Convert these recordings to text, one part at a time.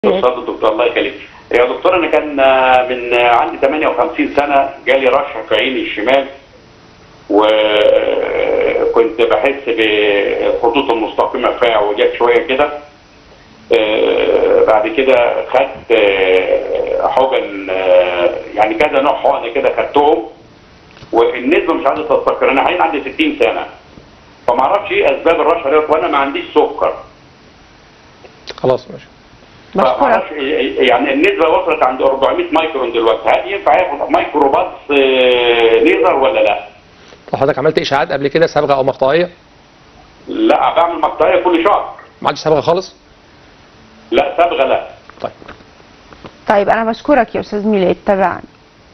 استاذ الدكتور الله يخليك يا دكتور انا كان آه، من آه، عندي 58 سنه جالي رشح في عيني الشمال وكنت بحس بالخطوط المستقيمه فيها وجات شويه كده آه، بعد كده خدت آه، حقن آه، يعني كذا نوع حقن كده خدتهم والنسبه مش عايزه تستقر انا حاليا عندي 60 سنه فما اعرفش ايه اسباب الرشح ديت وانا ما عنديش سكر خلاص ماشي بشكرك فمعرفش يعني النسبه وصلت عند 400 مايكرون دلوقتي هل ينفع ياخد مايكرو باص آه، ليزر ولا لا؟ طب حضرتك عملت اشاعات قبل كده صبغه او مقطعيه لا بعمل مقطعيه كل شهر ما عندش صبغه خالص لا صبغه لا طيب طيب انا بشكرك يا استاذ ميلاد تابعني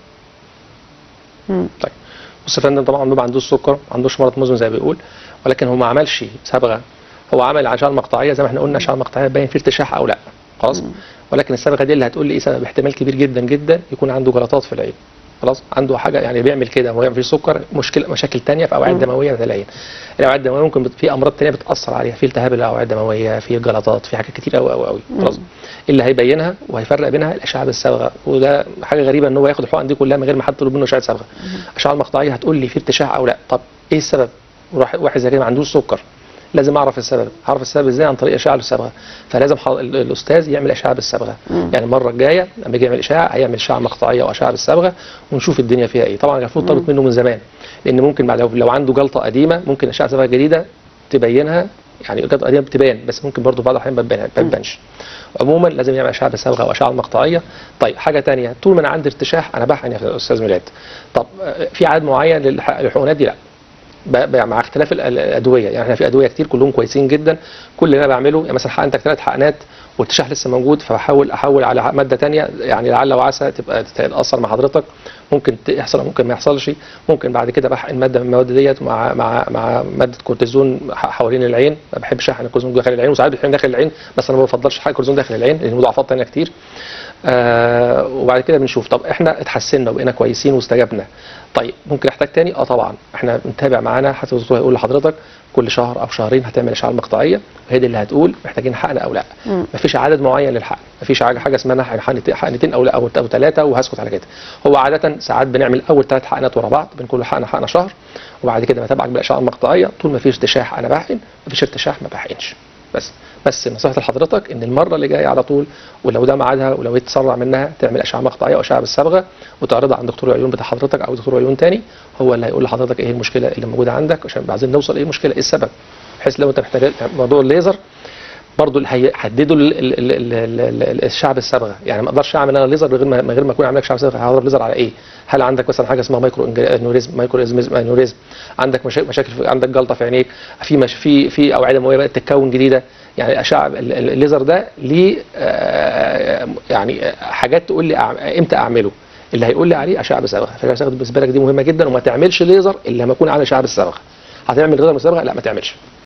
مم. طيب بص يا فندم طبعا ما عندوش سكر ما عندوش مرض مزمن زي ما بيقول ولكن هو ما عملش صبغه هو عمل اشعه مقطعيه زي ما احنا قلنا اشعه مقطعيه باين فيه ارتشاح او لا خلاص ولكن الصبغه دي اللي هتقول لي ايه سبب احتمال كبير جدا جدا يكون عنده جلطات في العين خلاص عنده حاجه يعني بيعمل كده هو يعمل فيه سكر مشكله مشاكل تانية في اوعيه دمويه في العين الاوعيه الدمويه ممكن بت- في امراض تانية بتاثر عليها في التهاب الاوعيه الدمويه في جلطات في حاجات كتير قوي قوي قوي خلاص اللي هيبينها وهيفرق بينها الاشعه بالصبغه وده حاجه غريبه ان هو ياخد الحقن دي كلها من غير ما حد يطلب منه اشعه صبغه الاشعه المقطعيه هتقول لي في ارتشاح او لا طب ايه السبب واحد واحد زي كده ما عندوش سكر لازم اعرف السبب اعرف السبب ازاي عن طريق اشعه بالصبغه فلازم ح- ال- الاستاذ يعمل اشعه بالصبغه يعني المره الجايه لما يجي يعمل اشعه هيعمل اشعه مقطعيه واشعه بالصبغه ونشوف الدنيا فيها ايه طبعا المفروض طلبت منه من زمان لان ممكن بعد لو, لو عنده جلطه قديمه ممكن اشعه صبغه جديده تبينها يعني الجلطه قديمه بتبان بس ممكن برضه بعض الاحيان ما تبان- ما تبانش عموما لازم يعمل اشعه بالصبغه او اشعه مقطعيه طيب حاجه تانية طول ما انا عندي ارتشاح انا بحقن يا استاذ ميلاد طب آه، في عدد معين للح- للحقنات دي لا ب- ب- مع اختلاف ال- الادويه يعني احنا في ادويه كتير كلهم كويسين جدا كل اللي انا بعمله يعني مثلا حقنتك ثلاث حقنات والارتشاح لسه موجود فبحاول احول على ح- ماده تانية يعني لعل وعسى تبقى تتاثر مع حضرتك ممكن ت- يحصل أو ممكن ما يحصلش ممكن بعد كده بحقن ماده من المواد ديت مع مع مع ماده كورتيزون ح- حوالين العين ما بحبش احقن الكورتيزون داخل العين وساعات بحقن داخل العين بس انا ما بفضلش حقن الكورتيزون داخل العين لان مضاعفات تانية كتير آه وبعد كده بنشوف طب احنا اتحسنا وبقينا كويسين واستجبنا طيب ممكن احتاج تاني اه طبعا احنا بنتابع معانا حتى الدكتور هيقول لحضرتك كل شهر او شهرين هتعمل اشعه مقطعيه وهي دي اللي هتقول محتاجين حقن او لا مفيش عدد معين للحقن مفيش حاجه حاجه اسمها حقن- حقنتين حقنتين او لا او او ثلاثه وهسكت على كده هو عاده ساعات بنعمل اول ثلاث حقنات ورا بعض بين كل حقنه حقنه شهر وبعد كده بتابعك بالاشعه المقطعيه طول ما فيش ارتشاح انا بحقن مفيش ارتشاح ما بحقنش بس بس نصيحه لحضرتك ان المره اللي جايه على طول ولو ده ميعادها ولو هي تسرع منها تعمل اشعه مقطعيه او اشعه بالصبغه وتعرضها عند دكتور العيون بتاع حضرتك او دكتور عيون تاني هو اللي هيقول لحضرتك ايه المشكله اللي موجوده عندك عشان عايزين نوصل ايه المشكله ايه السبب بحيث لو انت محتاج موضوع الليزر برضه اللي هيحددوا ال- ال- ال- ال- ال- ال- الشعب الصبغه يعني ما اقدرش اعمل انا ليزر من غير ما من غير ما اكون عامل لك شعب صبغه هضرب ليزر على ايه هل عندك مثلا حاجه اسمها مايكرو إنج- انوريزم مايكرو إزميز- انوريزم عندك مشا- مشاكل في عندك جلطه في عينيك في مش في في اوعيه دمويه بدات تتكون جديده يعني الاشعه ال- ال- الليزر ده ليه آه، يعني آه، حاجات تقول لي أع- امتى اعمله اللي هيقول لي عليه اشعه بالصبغه فالاشعه بالصبغه بالنسبه لك دي مهمه جدا وما تعملش ليزر الا لما يكون على اشعه بالصبغه هتعمل ليزر بالصبغه لا ما تعملش